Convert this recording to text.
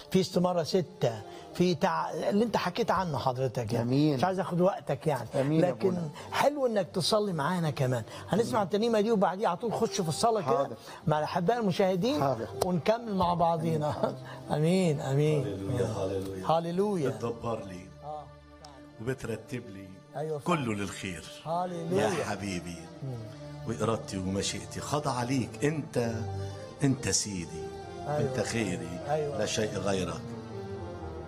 في استماره سته في تع... اللي انت حكيت عنه حضرتك يعني أمين. مش عايز اخد وقتك يعني أمين يا لكن أبونا. حلو انك تصلي معانا كمان هنسمع الترنيمه دي وبعديها على طول خش في الصلاه كده حاضر. مع الاحباء المشاهدين حاضر. ونكمل مع بعضينا امين امين هللويا هللويا هللويا بتدبر لي آه. وبترتب لي أيوة فعلا. كله للخير هللويا. يا حبيبي وإرادتي ومشيئتي خضع ليك أنت أنت سيدي أيوة. أنت خيري أيوة. لا شيء غيرك